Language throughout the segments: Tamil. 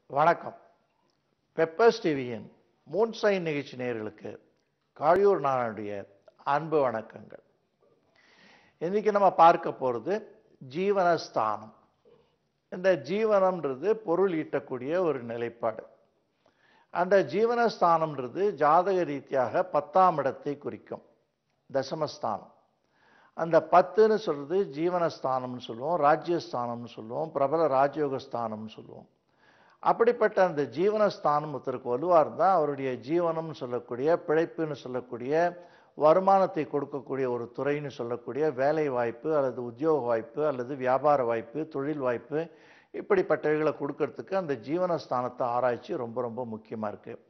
வணக்கம் பெப்பர்ஸ் டிவியின் மூன்சைன் நிகழ்ச்சி நேயர்களுக்கு காழியூர் நானுடைய அன்பு வணக்கங்கள் இன்னைக்கு நம்ம பார்க்க போகிறது ஜீவனஸ்தானம் இந்த ஜீவனம்ன்றது பொருள் ஈட்டக்கூடிய ஒரு நிலைப்பாடு அந்த ஜீவனஸ்தானம்ன்றது ஜாதக ரீதியாக பத்தாம் இடத்தை குறிக்கும் தசமஸ்தானம் அந்த பத்துன்னு சொல்றது ஜீவனஸ்தானம்னு சொல்லுவோம் ராஜ்யஸ்தானம்னு சொல்லுவோம் பிரபல ராஜயோகஸ்தானம்னு சொல்லுவோம் அப்படிப்பட்ட அந்த ஜீவனஸ்தானம் ஒருத்தருக்கு வலுவாக இருந்தால் அவருடைய ஜீவனம்னு சொல்லக்கூடிய பிழைப்புன்னு சொல்லக்கூடிய வருமானத்தை கொடுக்கக்கூடிய ஒரு துறைன்னு சொல்லக்கூடிய வேலை வாய்ப்பு அல்லது உத்தியோக வாய்ப்பு அல்லது வியாபார வாய்ப்பு தொழில் வாய்ப்பு இப்படிப்பட்டவைகளை கொடுக்கறதுக்கு அந்த ஜீவனஸ்தானத்தை ஆராய்ச்சி ரொம்ப ரொம்ப முக்கியமாக இருக்குது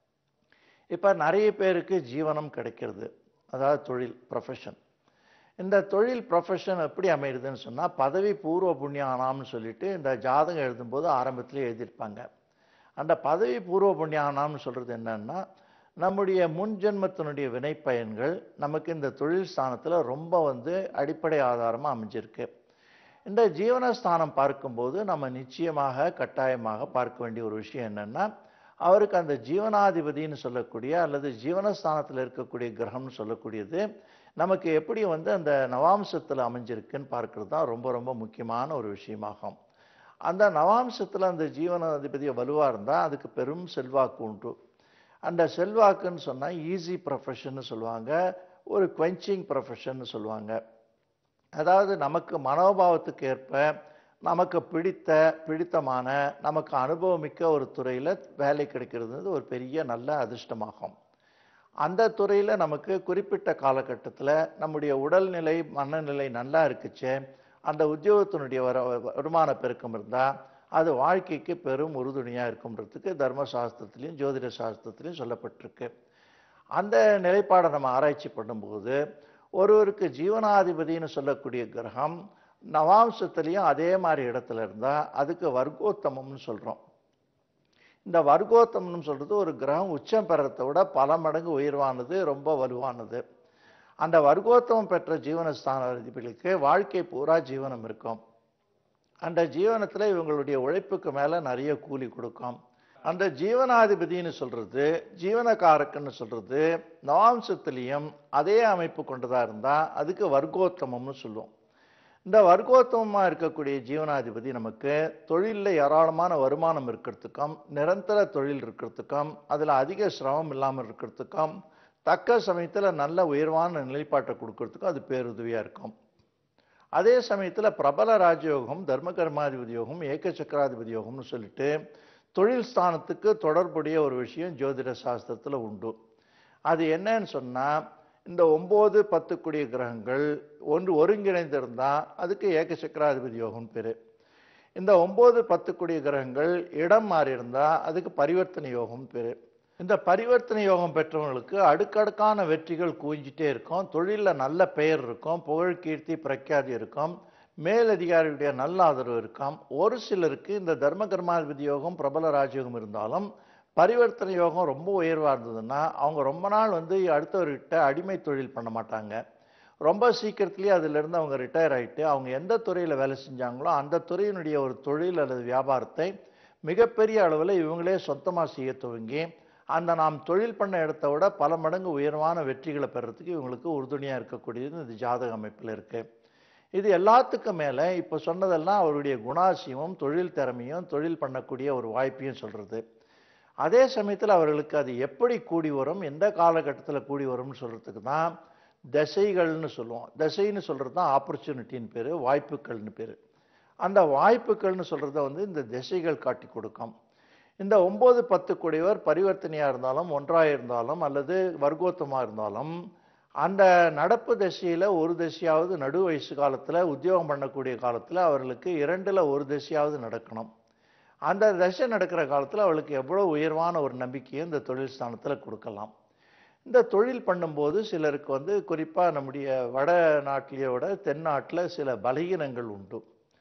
இப்போ நிறைய பேருக்கு ஜீவனம் கிடைக்கிறது அதாவது தொழில் ப்ரொஃபஷன் இந்த தொழில் ப்ரொஃபஷன் எப்படி அமையுதுன்னு சொன்னால் பதவி பூர்வ புண்ணியானாம்னு சொல்லிட்டு இந்த ஜாதகம் எழுதும்போது ஆரம்பத்திலே எழுதியிருப்பாங்க அந்த பதவி பூர்வ புண்ணியானாம்னு சொல்கிறது என்னன்னா நம்முடைய முன் ஜென்மத்தினுடைய வினைப்பயன்கள் நமக்கு இந்த தொழில் ஸ்தானத்தில் ரொம்ப வந்து அடிப்படை ஆதாரமாக அமைஞ்சிருக்கு இந்த ஜீவனஸ்தானம் பார்க்கும்போது நம்ம நிச்சயமாக கட்டாயமாக பார்க்க வேண்டிய ஒரு விஷயம் என்னன்னா அவருக்கு அந்த ஜீவனாதிபதினு சொல்லக்கூடிய அல்லது ஜீவனஸ்தானத்தில் இருக்கக்கூடிய கிரகம்னு சொல்லக்கூடியது நமக்கு எப்படி வந்து அந்த நவாம்சத்தில் அமைஞ்சிருக்குன்னு பார்க்கறது தான் ரொம்ப ரொம்ப முக்கியமான ஒரு விஷயமாகும் அந்த நவாம்சத்தில் அந்த ஜீவனாதிபதி வலுவாக இருந்தால் அதுக்கு பெரும் செல்வாக்கு உண்டு அந்த செல்வாக்குன்னு சொன்னால் ஈஸி ப்ரொஃபஷன்னு சொல்லுவாங்க ஒரு குவென்ச்சிங் ப்ரொஃபஷன்னு சொல்லுவாங்க அதாவது நமக்கு மனோபாவத்துக்கு ஏற்ப நமக்கு பிடித்த பிடித்தமான நமக்கு அனுபவமிக்க ஒரு துறையில் வேலை கிடைக்கிறது ஒரு பெரிய நல்ல அதிர்ஷ்டமாகும் அந்த துறையில் நமக்கு குறிப்பிட்ட காலகட்டத்தில் நம்முடைய உடல்நிலை மனநிலை நல்லா இருக்குச்சே அந்த உத்தியோகத்தினுடைய வர வருமான பெருக்கம் இருந்தால் அது வாழ்க்கைக்கு பெரும் உறுதுணையாக இருக்கும்ன்றதுக்கு தர்மசாஸ்திரத்திலையும் ஜோதிட சாஸ்திரத்திலையும் சொல்லப்பட்டிருக்கு அந்த நிலைப்பாடை நம்ம ஆராய்ச்சி பண்ணும்போது ஒருவருக்கு ஜீவனாதிபதினு சொல்லக்கூடிய கிரகம் நவாம்சத்துலேயும் அதே மாதிரி இடத்துல இருந்தால் அதுக்கு வர்க்கோத்தமம்னு சொல்கிறோம் இந்த வர்க்கோத்தம்னு சொல்கிறது ஒரு கிரகம் உச்சம் பெறத்தை விட பல மடங்கு உயர்வானது ரொம்ப வலுவானது அந்த வர்க்கோத்தமம் பெற்ற ஜீவனஸ்தான அதிபதிகளுக்கு வாழ்க்கை பூரா ஜீவனம் இருக்கும் அந்த ஜீவனத்தில் இவங்களுடைய உழைப்புக்கு மேலே நிறைய கூலி கொடுக்கும் அந்த ஜீவனாதிபதினு சொல்கிறது ஜீவனக்காரக்குன்னு சொல்கிறது நவாம்சத்துலேயும் அதே அமைப்பு கொண்டதாக இருந்தால் அதுக்கு வர்க்கோத்தமம்னு சொல்லுவோம் இந்த வர்க்கோத்தமமாக இருக்கக்கூடிய ஜீவனாதிபதி நமக்கு தொழிலில் ஏராளமான வருமானம் இருக்கிறதுக்கும் நிரந்தர தொழில் இருக்கிறதுக்கும் அதில் அதிக சிரமம் இல்லாமல் இருக்கிறதுக்கும் தக்க சமயத்தில் நல்ல உயர்வான நிலைப்பாட்டை கொடுக்கறதுக்கும் அது பேருதவியாக இருக்கும் அதே சமயத்தில் பிரபல ராஜயோகம் தர்ம கர்மாதிபதி யோகம் ஏக சக்கராதிபதி யோகம்னு சொல்லிட்டு தொழில் ஸ்தானத்துக்கு தொடர்புடைய ஒரு விஷயம் ஜோதிட சாஸ்திரத்தில் உண்டு அது என்னன்னு சொன்னால் இந்த ஒம்பது பத்துக்குடிய கிரகங்கள் ஒன்று ஒருங்கிணைந்திருந்தால் அதுக்கு ஏக சக்கராதிபதி யோகம் பேர் இந்த ஒம்பது பத்துக்குடிய கிரகங்கள் இடம் மாறி இருந்தால் அதுக்கு பரிவர்த்தனை யோகம் பேர் இந்த பரிவர்த்தனை யோகம் பெற்றவங்களுக்கு அடுக்கடுக்கான வெற்றிகள் குவிஞ்சிட்டே இருக்கும் தொழிலில் நல்ல பெயர் இருக்கும் புகழ் கீர்த்தி பிரఖ్యాதி இருக்கும் மேலதிகாரியுடைய நல்ல ஆதரவு இருக்கும் ஒரு சிலருக்கு இந்த தர்ம கர்மாதிபதி யோகம் பிரபல ராஜயோகம் இருந்தாலும் பரிவர்த்தனை யோகம் ரொம்ப உயர்வாக இருந்ததுன்னா அவங்க ரொம்ப நாள் வந்து அடுத்தவர்கிட்ட அடிமை தொழில் பண்ண மாட்டாங்க ரொம்ப சீக்கிரத்துலேயே அதிலிருந்து அவங்க ரிட்டையர் ஆகிட்டு அவங்க எந்த துறையில் வேலை செஞ்சாங்களோ அந்த துறையினுடைய ஒரு தொழில் அல்லது வியாபாரத்தை மிகப்பெரிய அளவில் இவங்களே சொந்தமாக செய்ய துவங்கி அந்த நாம் தொழில் பண்ண இடத்த விட பல மடங்கு உயர்வான வெற்றிகளை பெறத்துக்கு இவங்களுக்கு உறுதுணையாக இருக்கக்கூடியது இந்த ஜாதக அமைப்பில் இருக்குது இது எல்லாத்துக்கும் மேலே இப்போ சொன்னதெல்லாம் அவருடைய குணாசியமும் தொழில் திறமையும் தொழில் பண்ணக்கூடிய ஒரு வாய்ப்பையும் சொல்கிறது அதே சமயத்தில் அவர்களுக்கு அது எப்படி கூடி வரும் எந்த காலகட்டத்தில் கூடி வரும்னு சொல்கிறதுக்கு தான் தசைகள்னு சொல்லுவோம் தசைன்னு சொல்கிறது தான் ஆப்பர்ச்சுனிட்டின்னு பேர் வாய்ப்புகள்னு பேர் அந்த வாய்ப்புகள்னு சொல்கிறத வந்து இந்த திசைகள் காட்டி கொடுக்கும் இந்த ஒம்பது பத்து கூடியவர் பரிவர்த்தனையாக இருந்தாலும் ஒன்றாக இருந்தாலும் அல்லது வர்க்கோத்தமாக இருந்தாலும் அந்த நடப்பு தசையில் ஒரு தசையாவது நடு வயசு காலத்தில் உத்தியோகம் பண்ணக்கூடிய காலத்தில் அவர்களுக்கு இரண்டில் ஒரு தசையாவது நடக்கணும் அந்த தசை நடக்கிற காலத்தில் அவளுக்கு எவ்வளோ உயர்வான ஒரு நம்பிக்கையை இந்த தொழில் ஸ்தானத்தில் கொடுக்கலாம் இந்த தொழில் பண்ணும்போது சிலருக்கு வந்து குறிப்பாக நம்முடைய வட நாட்டிலையோட தென்னாட்டில் சில பலகீனங்கள் உண்டு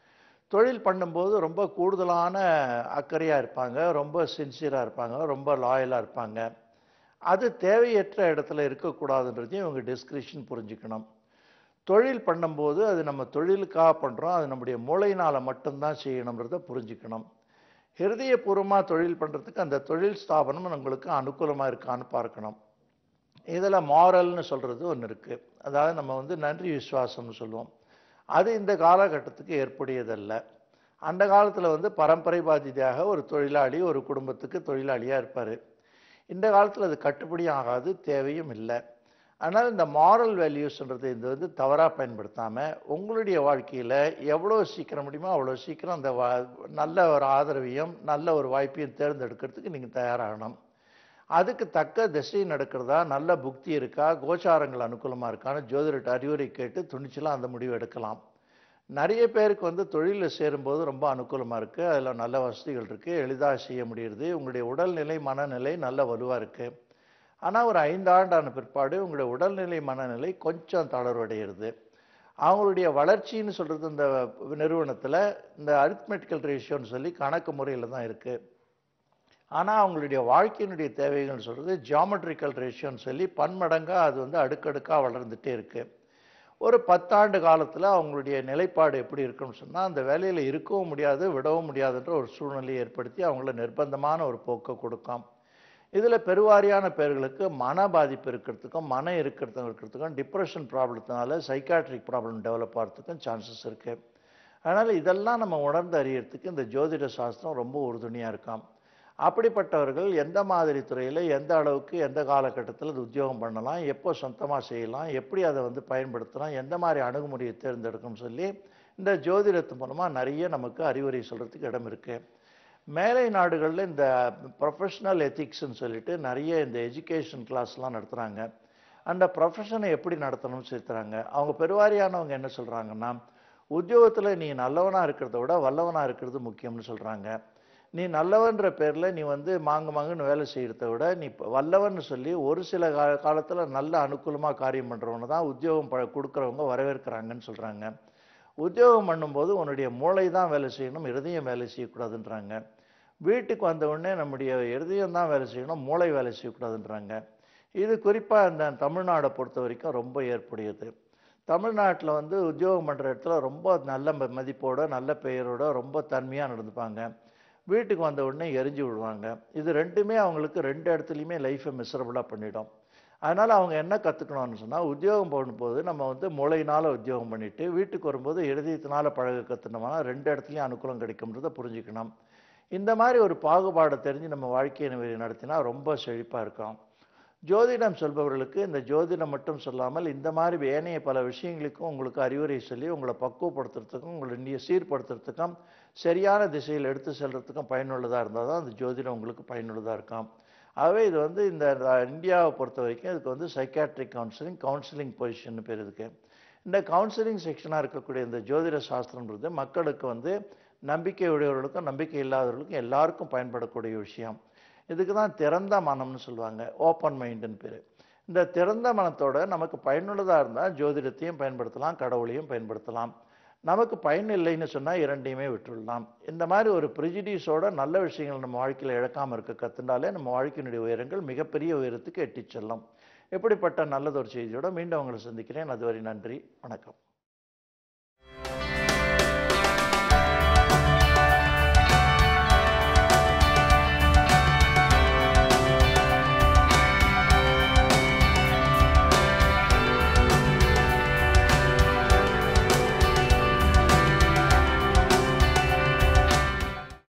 தொழில் பண்ணும்போது ரொம்ப கூடுதலான அக்கறையாக இருப்பாங்க ரொம்ப சின்சியராக இருப்பாங்க ரொம்ப லாயலாக இருப்பாங்க அது தேவையற்ற இடத்துல இருக்கக்கூடாதுன்றதையும் இவங்க டிஸ்கிரிப்ஷன் புரிஞ்சுக்கணும் தொழில் பண்ணும்போது அது நம்ம தொழிலுக்காக பண்ணுறோம் அது நம்முடைய மூளையினால் மட்டும்தான் செய்யணுன்றதை புரிஞ்சுக்கணும் ஹிருதயபூர்வமாக தொழில் பண்ணுறதுக்கு அந்த தொழில் ஸ்தாபனம் உங்களுக்கு அனுகூலமாக இருக்கான்னு பார்க்கணும் இதில் மாரல்னு சொல்கிறது ஒன்று இருக்குது அதாவது நம்ம வந்து நன்றி விசுவாசம்னு சொல்லுவோம் அது இந்த காலகட்டத்துக்கு ஏற்புடையதல்ல அந்த காலத்தில் வந்து பரம்பரை பாதிதியாக ஒரு தொழிலாளி ஒரு குடும்பத்துக்கு தொழிலாளியாக இருப்பார் இந்த காலத்தில் அது கட்டுப்படி ஆகாது தேவையும் இல்லை அதனால் இந்த மாரல் வேல்யூஸ்ன்றது இது வந்து தவறாக பயன்படுத்தாமல் உங்களுடைய வாழ்க்கையில் எவ்வளோ சீக்கிரம் முடியுமோ அவ்வளோ சீக்கிரம் அந்த வா நல்ல ஒரு ஆதரவையும் நல்ல ஒரு வாய்ப்பையும் தேர்ந்தெடுக்கிறதுக்கு நீங்கள் தயாராகணும் அதுக்கு தக்க திசை நடக்கிறதா நல்ல புக்தி இருக்கா கோச்சாரங்கள் அனுகூலமாக இருக்கான்னு ஜோதிடர் அறிவுரை கேட்டு துணிச்சலாக அந்த முடிவு எடுக்கலாம் நிறைய பேருக்கு வந்து தொழிலில் சேரும்போது ரொம்ப அனுகூலமாக இருக்குது அதில் நல்ல வசதிகள் இருக்குது எளிதாக செய்ய முடியுது உங்களுடைய உடல்நிலை மனநிலை நல்ல வலுவாக இருக்குது ஆனால் ஒரு ஐந்து ஆண்டான பிற்பாடு உங்களுடைய உடல்நிலை மனநிலை கொஞ்சம் தளர்வடைகிறது அவங்களுடைய வளர்ச்சின்னு சொல்கிறது இந்த நிறுவனத்தில் இந்த அரித்மெட்டிக்கல் ரேஷியோன்னு சொல்லி கணக்கு முறையில் தான் இருக்குது ஆனால் அவங்களுடைய வாழ்க்கையினுடைய தேவைகள்னு சொல்கிறது ஜியாமெட்ரிக்கல் ரேஷியோன்னு சொல்லி பன்மடங்காக அது வந்து அடுக்கடுக்காக வளர்ந்துட்டே இருக்குது ஒரு பத்தாண்டு காலத்தில் அவங்களுடைய நிலைப்பாடு எப்படி இருக்குன்னு சொன்னால் அந்த வேலையில் இருக்கவும் முடியாது விடவும் முடியாதுன்ற ஒரு சூழ்நிலையை ஏற்படுத்தி அவங்கள நிர்பந்தமான ஒரு போக்கை கொடுக்கும் இதில் பெருவாரியான பேர்களுக்கு மன பாதிப்பு இருக்கிறதுக்கும் மன இருக்கிறது இருக்கிறதுக்கும் டிப்ரெஷன் ப்ராப்ளத்தினால சைக்காட்ரிக் ப்ராப்ளம் டெவலப் ஆகிறதுக்கும் சான்சஸ் இருக்குது அதனால் இதெல்லாம் நம்ம உணர்ந்து அறியறதுக்கு இந்த ஜோதிட சாஸ்திரம் ரொம்ப உறுதுணையாக இருக்காம் அப்படிப்பட்டவர்கள் எந்த மாதிரி துறையில் எந்த அளவுக்கு எந்த காலகட்டத்தில் அது உத்தியோகம் பண்ணலாம் எப்போ சொந்தமாக செய்யலாம் எப்படி அதை வந்து பயன்படுத்தலாம் எந்த மாதிரி அணுகுமுறையை தேர்ந்தெடுக்கணும்னு சொல்லி இந்த ஜோதிடத்து மூலமாக நிறைய நமக்கு அறிவுரை சொல்கிறதுக்கு இடம் இருக்குது மேலை நாடுகளில் இந்த ப்ரொஃபஷ்னல் எத்திக்ஸ்ன்னு சொல்லிட்டு நிறைய இந்த எஜுகேஷன் கிளாஸ்லாம் நடத்துகிறாங்க அந்த ப்ரொஃபஷனை எப்படி நடத்தணும்னு சொல்லித்தராங்க அவங்க பெருவாரியானவங்க என்ன சொல்கிறாங்கன்னா உத்தியோகத்தில் நீ நல்லவனாக இருக்கிறத விட வல்லவனாக இருக்கிறது முக்கியம்னு சொல்கிறாங்க நீ நல்லவன்ற பேரில் நீ வந்து மாங்கு மாங்குன்னு வேலை செய்கிறத விட நீ வல்லவன்னு சொல்லி ஒரு சில கா காலத்தில் நல்ல அனுகூலமாக காரியம் பண்ணுறவங்க தான் உத்தியோகம் ப கொடுக்குறவங்க வரவேற்கிறாங்கன்னு சொல்கிறாங்க உத்தியோகம் பண்ணும்போது உன்னுடைய மூளை தான் வேலை செய்யணும் இருதயம் வேலை செய்யக்கூடாதுன்றாங்க வீட்டுக்கு வந்த உடனே நம்முடைய இருதயம் தான் வேலை செய்யணும் மூளை வேலை செய்யக்கூடாதுன்றாங்க இது குறிப்பாக இந்த தமிழ்நாடை பொறுத்த வரைக்கும் ரொம்ப ஏற்புடையது தமிழ்நாட்டில் வந்து உத்தியோகம் பண்ணுற இடத்துல ரொம்ப நல்ல மதிப்போட நல்ல பெயரோட ரொம்ப தன்மையாக நடந்துப்பாங்க வீட்டுக்கு வந்த உடனே எரிஞ்சு விடுவாங்க இது ரெண்டுமே அவங்களுக்கு ரெண்டு இடத்துலையுமே லைஃப்பை மிசரபுளாக பண்ணிடும் அதனால் அவங்க என்ன கற்றுக்கணும்னு சொன்னால் உத்தியோகம் போகும்போது நம்ம வந்து மூளையினால் உத்தியோகம் பண்ணிவிட்டு வீட்டுக்கு வரும்போது இருதயத்தினால் பழக கற்றுனோம்னா ரெண்டு இடத்துலையும் அனுகூலம் கிடைக்கும்ன்றதை புரிஞ்சுக்கணும் இந்த மாதிரி ஒரு பாகுபாடை தெரிஞ்சு நம்ம வாழ்க்கையை நடத்தினா ரொம்ப செழிப்பாக இருக்கும் ஜோதிடம் சொல்பவர்களுக்கு இந்த ஜோதிடம் மட்டும் சொல்லாமல் இந்த மாதிரி ஏனைய பல விஷயங்களுக்கும் உங்களுக்கு அறிவுரை சொல்லி உங்களை பக்குவப்படுத்துறதுக்கும் உங்களை சீர்படுத்துறதுக்கும் சரியான திசையில் எடுத்து செல்றதுக்கும் பயனுள்ளதாக இருந்தால் தான் அந்த ஜோதிடம் உங்களுக்கு பயனுள்ளதாக இருக்கும் ஆகவே இது வந்து இந்த இந்தியாவை பொறுத்த வரைக்கும் இதுக்கு வந்து சைக்காட்ரிக் கவுன்சிலிங் கவுன்சிலிங் பொசிஷன் பேர் இதுக்கு இந்த கவுன்சிலிங் செக்ஷனாக இருக்கக்கூடிய இந்த ஜோதிட சாஸ்திரம்ன்றது மக்களுக்கு வந்து நம்பிக்கை உடையவர்களுக்கும் நம்பிக்கை இல்லாதவர்களுக்கும் எல்லாருக்கும் பயன்படக்கூடிய விஷயம் இதுக்கு தான் திறந்த மனம்னு சொல்லுவாங்க ஓப்பன் மைண்டுன்னு பேர் இந்த திறந்த மனத்தோட நமக்கு பயனுள்ளதாக இருந்தால் ஜோதிடத்தையும் பயன்படுத்தலாம் கடவுளையும் பயன்படுத்தலாம் நமக்கு பயன் இல்லைன்னு சொன்னால் இரண்டையுமே விட்டுடலாம் இந்த மாதிரி ஒரு ப்ரிஜிடியூஸோட நல்ல விஷயங்கள் நம்ம வாழ்க்கையில் இழக்காமல் இருக்க கற்றுண்டாலே நம்ம வாழ்க்கையினுடைய உயரங்கள் மிகப்பெரிய உயரத்துக்கு எட்டிச் செல்லும் இப்படிப்பட்ட நல்லதொரு செய்தியோட மீண்டும் உங்களை சந்திக்கிறேன் அதுவரை நன்றி வணக்கம்